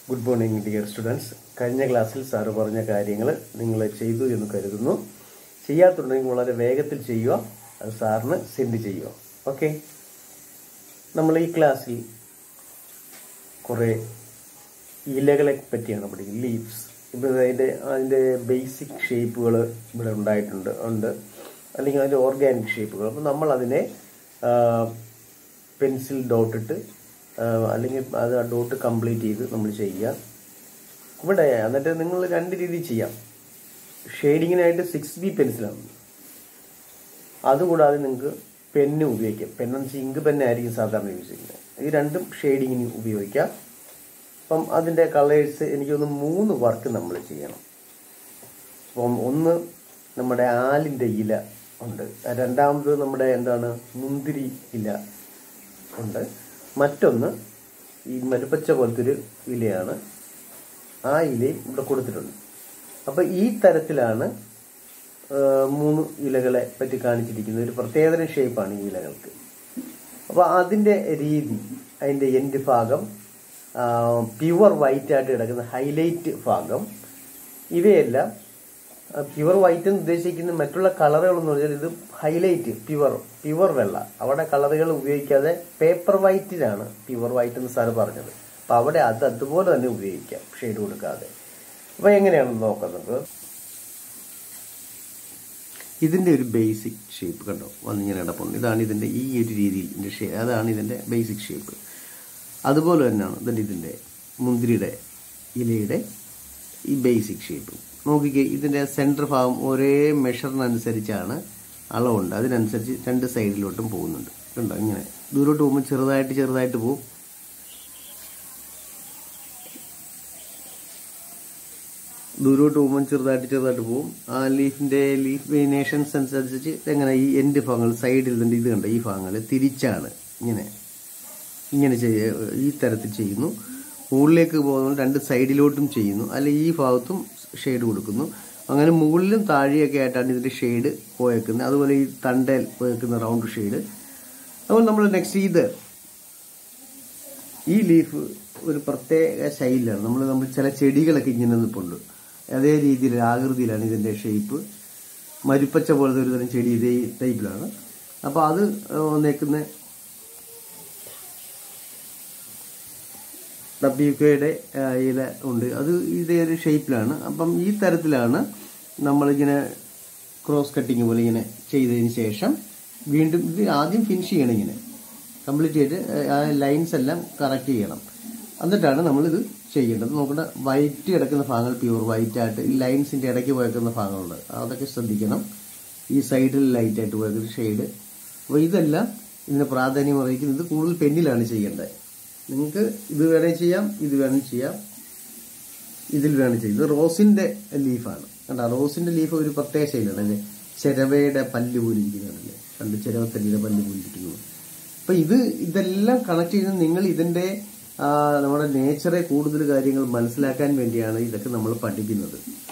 good morning dear students കഴിഞ്ഞ ക്ലാസ്സിൽ sir പറഞ്ഞ കാര്യങ്ങൾ നിങ്ങൾ ചെയ്തു എന്ന് കരുതുന്നു ചെയ്യാത്തുണ്ടെങ്കിൽ വളരെ വേഗത്തിൽ ചെയ്യുക അത് സാറിന് സെൻഡ് ചെയ്യുക ഓക്കെ നമ്മൾ ഈ ക്ലാസ്സിൽ കുറേ ഇലകളെ പറ്റിയാണ് പഠിക്കുന്നത് ലീവ്സ് ഇപ്പോൾ അതിൻ്റെ അതിൻ്റെ ബേസിക് ഷേപ്പുകൾ ഇവിടെ ഉണ്ടായിട്ടുണ്ട് ഉണ്ട് അല്ലെങ്കിൽ അതിൻ്റെ ഓർഗാനിക് ഷേപ്പുകൾ അപ്പോൾ നമ്മൾ അതിനെ പെൻസിൽ ഡോട്ട് ഇട്ട് ആ, അല്ലെങ്കിൽ അത് ആ ഡോട്ട് കംപ്ലീറ്റ് ചെയ്ത് നമ്മൾ ചെയ്യുക ഇവിടെ എന്നിട്ട് നിങ്ങൾ രണ്ട് രീതിയിൽ ചെയ്യാം ഷെയ്ഡിങ്ങിനായിട്ട് സിക്സ് ബി പെൻസിലാണ് അതുകൂടാതെ നിങ്ങൾക്ക് പെന്ന് ഉപയോഗിക്കാം പെന്നെന്ന് വെച്ചാൽ ഇങ്ക് പെന്നായിരിക്കും സാധാരണ യൂസ് ചെയ്യുന്നത് ഈ രണ്ടും ഷെയ്ഡിങ്ങിന് ഉപയോഗിക്കാം അപ്പം അതിൻ്റെ കളേഴ്സ് എനിക്കൊന്ന് മൂന്ന് വർക്ക് നമ്മൾ ചെയ്യണം അപ്പം ഒന്ന് നമ്മുടെ ആലിൻ്റെ ഇല ഉണ്ട് രണ്ടാമത് നമ്മുടെ എന്താണ് മുന്തിരി ഇല ഉണ്ട് മറ്റൊന്ന് ഈ മരുപ്പച്ച പോലത്തെ ഒരു ഇലയാണ് ആ ഇലയും ഇവിടെ കൊടുത്തിട്ടുണ്ട് അപ്പോൾ ഈ തരത്തിലാണ് ആ, മൂന്ന് ഇലകളെ പറ്റി കാണിച്ചിരിക്കുന്നത് ഒരു പ്രത്യേകതരം ഷേപ്പാണ് ഈ ഇലകൾക്ക് അപ്പോൾ അതിൻ്റെ രീതി അതിൻ്റെ എൻഡ് ഭാഗം പ്യുവർ വൈറ്റ് ആയിട്ട് കിടക്കുന്ന ഹൈലൈറ്റ് ഭാഗം ഇവയെല്ലാം പ്യുവർ വൈറ്റ് എന്ന് ഉദ്ദേശിക്കുന്ന മറ്റുള്ള കളറുകൾ എന്ന് പറഞ്ഞാൽ ഇത് ഹൈലൈറ്റ് പ്യുവർ പ്യുവർ വെള്ള അവിടെ കളറുകൾ ഉപയോഗിക്കാതെ പേപ്പർ വൈറ്റിലാണ് പ്യുവർ വൈറ്റ് എന്ന് സാറ് പറഞ്ഞത് അപ്പൊ അവിടെ അത് അതുപോലെ തന്നെ ഉപയോഗിക്കാം ഷെയ്ഡ് കൊടുക്കാതെ അപ്പൊ എങ്ങനെയാണെന്ന് നോക്കുന്നത് ഇതിന്റെ ഒരു ബേസിക് ഷേപ്പ് കണ്ടോ വന്നിങ്ങനെ കിടപ്പുണ്ട് ഇതാണ് ഇതിന്റെ ഈ ഒരു രീതിയിൽ ഇതിന്റെ ഷേ അതാണ് ഇതിന്റെ ബേസിക് ഷേപ്പ് അതുപോലെ തന്നെയാണ് ഇതിന്റെ ഇതിന്റെ മുന്തിരിയുടെ ഇലയുടെ ഈ ബേസിക് ഷേപ്പ് നോക്കിക്കേ ഇതിന്റെ സെന്റർ ഭാഗം ഒരേ മെഷറിനനുസരിച്ചാണ് അളവുണ്ട് അതിനനുസരിച്ച് രണ്ട് സൈഡിലോട്ടും പോകുന്നുണ്ട് കണ്ടോ ഇങ്ങനെ ദൂരോട്ട് പോകുമ്പോൾ ചെറുതായിട്ട് ചെറുതായിട്ട് പോകും ദൂരോട്ട് പോകുമ്പോൾ ചെറുതായിട്ട് ചെറുതായിട്ട് പോകും ആ ലീഫിന്റെ ലീഫ് വേരിയേഷൻസ് അനുസരിച്ച് എങ്ങനെ ഈ എൻഡ് ഭാഗങ്ങൾ സൈഡിൽ ഇതിന്റെ ഇത് കണ്ട ഈ ഭാഗങ്ങൾ തിരിച്ചാണ് ഇങ്ങനെ ഇങ്ങനെ ചെയ്യ ഈ തരത്തിൽ ചെയ്യുന്നു മുകളിലേക്ക് പോകുന്ന രണ്ട് സൈഡിലോട്ടും ചെയ്യുന്നു അല്ലെ ഈ ഭാഗത്തും ഷെയ്ഡ് കൊടുക്കുന്നു അങ്ങനെ മുകളിലും താഴെയൊക്കെ ആയിട്ടാണ് ഇതിന്റെ ഷെയ്ഡ് പോയേക്കുന്നത് അതുപോലെ ഈ തണ്ടയിൽ പോയേക്കുന്ന റൗണ്ട് ഷെയ്ഡ് അതുപോലെ നമ്മൾ നെക്സ്റ്റ് ഇത് ഈ ലീഫ് ഒരു പ്രത്യേക ശൈലിയാണ് നമ്മൾ നമ്മൾ ചില ചെടികളൊക്കെ ഇങ്ങനെ നിൽപ്പുണ്ട് അതേ രീതിയിൽ ആകൃതിയിലാണ് ഇതിന്റെ ഷേപ്പ് മരുപ്പച്ച പോലത്തെ ഒരു തരം ചെടി ഇതേ ടൈപ്പിലാണ് അപ്പോൾ അത് നിൽക്കുന്ന ഡബ്ല്യുക്കയുടെ ഇല ഉണ്ട് അത് ഇതേ ഒരു ഷേപ്പിലാണ് അപ്പം ഈ തരത്തിലാണ് നമ്മളിങ്ങനെ ക്രോസ് കട്ടിങ് പോലെ ഇങ്ങനെ ചെയ്തതിന് ശേഷം വീണ്ടും ഇത് ആദ്യം ഫിനിഷ് ചെയ്യണം ഇങ്ങനെ കംപ്ലീറ്റ് ചെയ്ത് ആ ലൈൻസ് എല്ലാം കറക്റ്റ് ചെയ്യണം എന്നിട്ടാണ് നമ്മളിത് ചെയ്യേണ്ടത് നോക്കേണ്ട വൈറ്റ് കിടക്കുന്ന ഭാഗങ്ങൾ പ്യൂർ വൈറ്റ് ആയിട്ട് ഈ ലൈൻസിന്റെ ഇടയ്ക്ക് പോയേക്കുന്ന ഭാഗങ്ങളുണ്ട് അതൊക്കെ ശ്രദ്ധിക്കണം ഈ സൈഡിൽ ലൈറ്റ് ആയിട്ട് പോയേക്കുന്ന ഷെയ്ഡ് അപ്പോൾ ഇതെല്ലാം ഇതിന് പ്രാധാന്യം അറിയിക്കുന്നത് കൂടുതൽ പെന്നിലാണ് ചെയ്യേണ്ടത് നിങ്ങൾക്ക് ഇത് വേണേൽ ചെയ്യാം ഇത് വേണം ചെയ്യാം ഇതിൽ വേണം ചെയ്യാം ഇത് റോസിന്റെ ലീഫാണ് കണ്ട റോസിന്റെ ലീഫ് ഒരു പ്രത്യേക ശൈലിയാണ് അല്ലേ ചിരവയുടെ പല്ല് പോലെ ഇരിക്കുന്നതല്ലേ കണ്ട് ചിരവത്തല്ലിയുടെ പല്ല് പോലെ ഇരിക്കുന്നു അപ്പൊ ഇത് ഇതെല്ലാം കണക്ട് ചെയ്ത് നിങ്ങൾ ഇതിന്റെ ആ, നമ്മുടെ നേച്ചറെ കൂടുതൽ കാര്യങ്ങൾ മനസ്സിലാക്കാൻ വേണ്ടിയാണ് ഇതൊക്കെ നമ്മൾ പഠിക്കുന്നത്